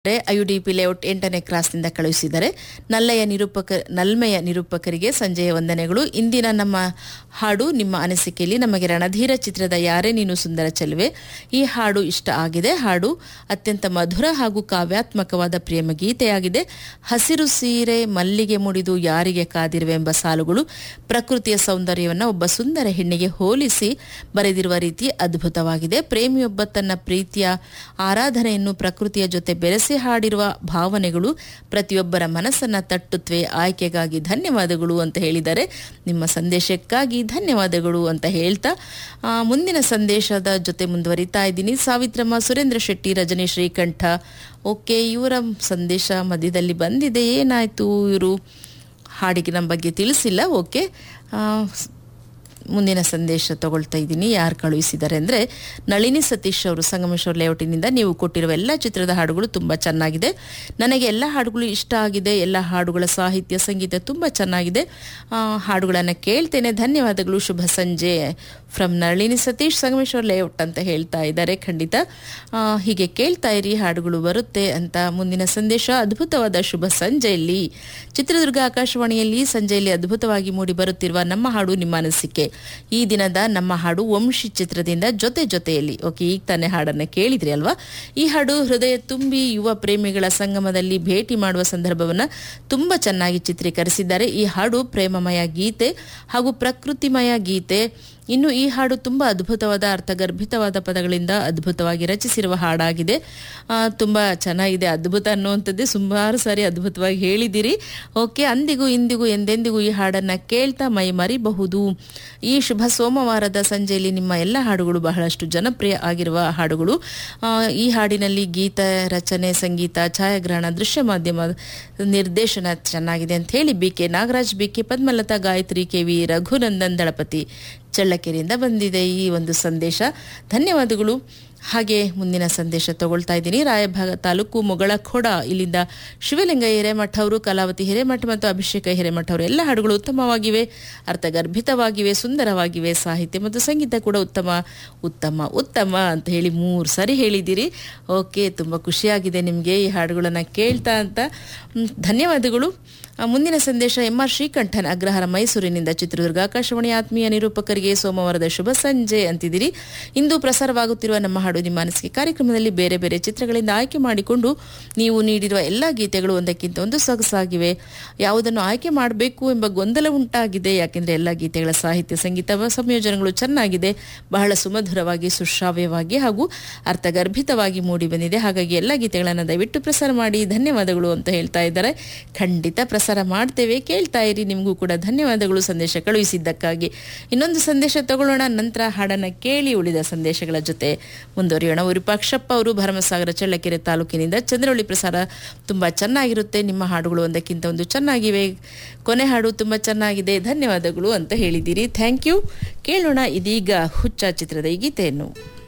IUDP layout ಎಂಟನೇ ಕ್ರಾಸ್ನಿಂದ ಕಳುಹಿಸಿದರೆ ನಲ್ಲೆಯ ನಿರೂಪಕ ನಲ್ಮೆಯ ನಿರೂಪಕರಿಗೆ ಸಂಜೆಯ ವಂದನೆಗಳು ಇಂದಿನ ನಮ್ಮ ಹಾಡು ನಿಮ್ಮ ಅನಿಸಿಕೆಯಲ್ಲಿ ನಮಗೆ ರಣಧೀರ ಚಿತ್ರದ ಯಾರೇ ನೀನು ಸುಂದರ ಚೆಲುವೆ ಈ ಹಾಡು ಇಷ್ಟ ಆಗಿದೆ ಹಾಡು ಅತ್ಯಂತ ಮಧುರ ಹಾಗೂ ಕಾವ್ಯಾತ್ಮಕವಾದ ಪ್ರೇಮ ಗೀತೆಯಾಗಿದೆ ಹಸಿರು ಸೀರೆ ಮಲ್ಲಿಗೆ ಮುಡಿದು ಯಾರಿಗೆ ಕಾದಿರುವೆ ಎಂಬ ಸಾಲುಗಳು ಪ್ರಕೃತಿಯ ಸೌಂದರ್ಯವನ್ನು ಒಬ್ಬ ಸುಂದರ ಹೆಣ್ಣಿಗೆ ಹೋಲಿಸಿ ಬರೆದಿರುವ ರೀತಿ ಅದ್ಭುತವಾಗಿದೆ ಪ್ರೇಮಿಯೊಬ್ಬ ತನ್ನ ಪ್ರೀತಿಯ ಆರಾಧನೆಯನ್ನು ಪ್ರಕೃತಿಯ ಜೊತೆ ಬೆರೆಸಿ ಹಾಡಿರುವ ಭಾವನೆಗಳು ಪ್ರತಿಯೊಬ್ಬರ ಮನಸ್ಸನ್ನ ತಟ್ಟುತ್ತವೆ ಆಯ್ಕೆಗಾಗಿ ಧನ್ಯವಾದಗಳು ಅಂತ ಹೇಳಿದ್ದಾರೆ ನಿಮ್ಮ ಸಂದೇಶಕ್ಕಾಗಿ ಧನ್ಯವಾದಗಳು ಅಂತ ಹೇಳ್ತಾ ಆ, ಮುಂದಿನ ಸಂದೇಶದ ಜೊತೆ ಮುಂದುವರಿತಾ ಇದ್ದೀನಿ ಸಾವಿತ್ರಮ್ಮ ಸುರೇಂದ್ರ ಶೆಟ್ಟಿ ರಜನಿ ಶ್ರೀಕಂಠ ಓಕೆ ಇವರ ಸಂದೇಶ ಮಧ್ಯದಲ್ಲಿ ಬಂದಿದೆ ಏನಾಯ್ತು ಇವರು ಹಾಡಿಗೆ ನಮ್ಮ ಬಗ್ಗೆ ತಿಳಿಸಿಲ್ಲ ಓಕೆ ಆ, ಸ್- ಮುಂದಿನ ಸಂದೇಶ ತಗೊಳ್ತಾ ಇದ್ದೀನಿ ಯಾರು ಕಳುಹಿಸಿದ್ದಾರೆ ಅಂದರೆ ನಳಿನಿ ಸತೀಶ್ ಅವರು ಸಂಗಮೇಶ್ವರ ಲೇಔಟಿನಿಂದ ನೀವು ಕೊಟ್ಟಿರುವ ಎಲ್ಲ ಚಿತ್ರದ ಹಾಡುಗಳು ತುಂಬ ಚೆನ್ನಾಗಿದೆ ನನಗೆ ಎಲ್ಲ ಹಾಡುಗಳು ಇಷ್ಟ ಆಗಿದೆ ಎಲ್ಲ ಹಾಡುಗಳ ಸಾಹಿತ್ಯ ಸಂಗೀತ ತುಂಬ ಚೆನ್ನಾಗಿದೆ ಆ, ಹಾಡುಗಳನ್ನು ಕೇಳ್ತೇನೆ ಧನ್ಯವಾದಗಳು ಶುಭ ಸಂಜೆ ಫ್ರಮ್ ನಳಿನಿ ಸತೀಶ್ ಸಂಗಮೇಶ್ವರ ಲೇಔಟ್ ಅಂತ ಹೇಳ್ತಾ ಇದ್ದಾರೆ ಖಂಡಿತ ಆ, ಹೀಗೆ ಕೇಳ್ತಾ ಇರಿ ಹಾಡುಗಳು ಬರುತ್ತೆ ಅಂತ ಮುಂದಿನ ಸಂದೇಶ ಅದ್ಭುತವಾದ ಶುಭ ಸಂಜೆಯಲ್ಲಿ ಚಿತ್ರದುರ್ಗ ಆಕಾಶವಾಣಿಯಲ್ಲಿ ಸಂಜೆಯಲ್ಲಿ ಅದ್ಭುತವಾಗಿ ಮೂಡಿ ಬರುತ್ತಿರುವ ನಮ್ಮ ಹಾಡು ನಿಮ್ಮ ಅನಿಸಿಕೆ ಈ ದಿನದ ನಮ್ಮ ಹಾಡು ವಂಶಿ ಚಿತ್ರದಿಂದ ಜೊತೆ ಜೊತೆಯಲ್ಲಿ ಓಕೆ ಈಗ ತಾನೇ ಹಾಡನ್ನ ಕೇಳಿದ್ರಿ ಅಲ್ವಾ ಈ ಹಾಡು ಹೃದಯ ತುಂಬಿ ಯುವ ಪ್ರೇಮಿಗಳ ಸಂಗಮದಲ್ಲಿ ಭೇಟಿ ಮಾಡುವ ಸಂದರ್ಭವನ್ನ ತುಂಬಾ ಚೆನ್ನಾಗಿ ಚಿತ್ರೀಕರಿಸಿದ್ದಾರೆ ಈ ಹಾಡು ಪ್ರೇಮಮಯ ಗೀತೆ ಹಾಗೂ ಪ್ರಕೃತಿಮಯ ಗೀತೆ ಇನ್ನು ಈ ಹಾಡು ತುಂಬಾ ಅದ್ಭುತವಾದ ಅರ್ಥಗರ್ಭಿತವಾದ ಪದಗಳಿಂದ ಅದ್ಭುತವಾಗಿ ರಚಿಸಿರುವ ಹಾಡಾಗಿದೆ ಆ, ತುಂಬಾ ಚೆನ್ನಾಗಿದೆ ಅದ್ಭುತ ಅನ್ನುವಂಥದ್ದೇ ಸುಮಾರು ಸಾರಿ ಅದ್ಭುತವಾಗಿ ಹೇಳಿದಿರಿ ಓಕೆ ಅಂದಿಗೂ ಇಂದಿಗೂ ಎಂದೆಂದಿಗೂ ಈ ಹಾಡನ್ನ ಕೇಳ್ತಾ ಮೈ ಮರಿಬಹುದು ಈ ಶುಭ ಸೋಮವಾರದ ಸಂಜೆಯಲ್ಲಿ ನಿಮ್ಮ ಎಲ್ಲ ಹಾಡುಗಳು ಬಹಳಷ್ಟು ಜನಪ್ರಿಯ ಆಗಿರುವ ಹಾಡುಗಳು ಆ, ಈ ಹಾಡಿನಲ್ಲಿ ಗೀತ ರಚನೆ ಸಂಗೀತ ಛಾಯಾಗ್ರಹಣ ದೃಶ್ಯ ಮಾಧ್ಯಮ ನಿರ್ದೇಶನ ಚೆನ್ನಾಗಿದೆ ಅಂತ ಹೇಳಿ B K Nagaraj B K Padmalatha Gayathri K V Raghunandan Dalapathi ಚಳ್ಳಕೆರೆಯಿಂದ ಬಂದಿದೆ ಈ ಒಂದು ಸಂದೇಶ ಧನ್ಯವಾದಗಳು ಹಾಗೆ ಮುಂದಿನ ಸಂದೇಶ ತಗೊಳ್ತಾ ಇದ್ದೀನಿ ರಾಯಭಾಗ ತಾಲೂಕು ಮೊಗಳಖೋಡ ಇಲ್ಲಿಂದ ಶಿವಲಿಂಗ ಹಿರೇಮಠ ಅವರು ಕಲಾವತಿ ಹಿರೇಮಠ ಮತ್ತು ಅಭಿಷೇಕ ಹಿರೇಮಠ ಅವರು ಎಲ್ಲ ಹಾಡುಗಳು ಉತ್ತಮವಾಗಿವೆ ಅರ್ಥಗರ್ಭಿತವಾಗಿವೆ ಸುಂದರವಾಗಿವೆ ಸಾಹಿತ್ಯ ಮತ್ತು ಸಂಗೀತ ಕೂಡ ಉತ್ತಮ ಉತ್ತಮ ಉತ್ತಮ ಅಂತ ಹೇಳಿ ಮೂರು ಸರಿ ಹೇಳಿದ್ದೀರಿ ಓಕೆ ತುಂಬ ಖುಷಿಯಾಗಿದೆ ನಿಮಗೆ ಈ ಹಾಡುಗಳನ್ನು ಕೇಳ್ತಾ ಅಂತ ಹ್ಮ್, ಧನ್ಯವಾದಗಳು ಆ, ಮುಂದಿನ ಸಂದೇಶ ಎಂ ಆರ್ ಶ್ರೀಕಂಠನ್ ಅಗ್ರಹಾರ ಮೈಸೂರಿನಿಂದ ಚಿತ್ರದುರ್ಗ ಆಕಾಶವಾಣಿ ಆತ್ಮೀಯ ನಿರೂಪಕರಿಗೆ ಸೋಮವಾರದ ಶುಭ ಸಂಜೆ ಅಂತಿದ್ದೀರಿ ಇಂದು ಪ್ರಸಾರವಾಗುತ್ತಿರುವ ನಮ್ಮ ಹಾಡು ನಿಮ್ಮ ಅನಿಸಿಕೆ ಕಾರ್ಯಕ್ರಮದಲ್ಲಿ ಬೇರೆ ಬೇರೆ ಚಿತ್ರಗಳಿಂದ ಆಯ್ಕೆ ಮಾಡಿಕೊಂಡು ನೀವು ನೀಡಿರುವ ಎಲ್ಲ ಗೀತೆಗಳು ಒಂದಕ್ಕಿಂತ ಒಂದು ಸೊಗಸಾಗಿವೆ ಯಾವುದನ್ನು ಆಯ್ಕೆ ಮಾಡಬೇಕು ಎಂಬ ಗೊಂದಲ ಉಂಟಾಗಿದೆ ಯಾಕೆಂದ್ರೆ ಎಲ್ಲ ಗೀತೆಗಳ ಸಾಹಿತ್ಯ ಸಂಗೀತ ವ- ಸಂಯೋಜನೆಗಳು ಚೆನ್ನಾಗಿದೆ ಬಹಳ ಸುಮಧುರವಾಗಿ ಸುಶ್ರಾವ್ಯವಾಗಿ ಹಾಗೂ ಅರ್ಥಗರ್ಭಿತವಾಗಿ ಮೂಡಿ ಬಂದಿದೆ ಹಾಗಾಗಿ ಎಲ್ಲ ಗೀತೆಗಳನ್ನು ದಯವಿಟ್ಟು ಪ್ರಸಾರ ಮಾಡಿ ಧನ್ಯವಾದಗಳು ಅಂತ ಹೇಳ್ತಾ ಇದ್ದಾರೆ ಖಂಡಿತ ಪ್ರಸಾರ ಮಾಡ್ತೇವೆ ಕೇಳ್ತಾ ಇರಿ ನಿಮಗೂ ಕೂಡ ಧನ್ಯವಾದಗಳು ಸಂದೇಶ ಕಳುಹಿಸಿದ್ದಕ್ಕಾಗಿ ಇನ್ನೊಂದು ಸಂದೇಶ ತಗೊಳ್ಳೋಣ ನಂತರ ಹಾಡನ್ನ ಕೇಳಿ ಉಳಿದ ಸಂದೇಶಗಳ ಜೊತೆ ಮುಂದುವರಿಯೋಣ ವಿರೂಪಾಕ್ಷಪ್ಪ ಅವರು ಭರಮಸಾಗರ ಚಳ್ಳಕೆರೆ ತಾಲೂಕಿನಿಂದ ಚಂದ್ರವಳ್ಳಿ ಪ್ರಸಾರ ತುಂಬಾ ಚೆನ್ನಾಗಿರುತ್ತೆ ನಿಮ್ಮ ಹಾಡುಗಳು ಒಂದಕ್ಕಿಂತ ಒಂದು ಚೆನ್ನಾಗಿವೆ ಕೊನೆ ಹಾಡು ತುಂಬಾ ಚೆನ್ನಾಗಿದೆ ಧನ್ಯವಾದಗಳು ಅಂತ ಹೇಳಿದ್ದೀರಿ ಥ್ಯಾಂಕ್ ಯು ಕೇಳೋಣ ಇದೀಗ ಹುಚ್ಚ ಚಿತ್ರದ ಈ ಗೀತೆಯನ್ನು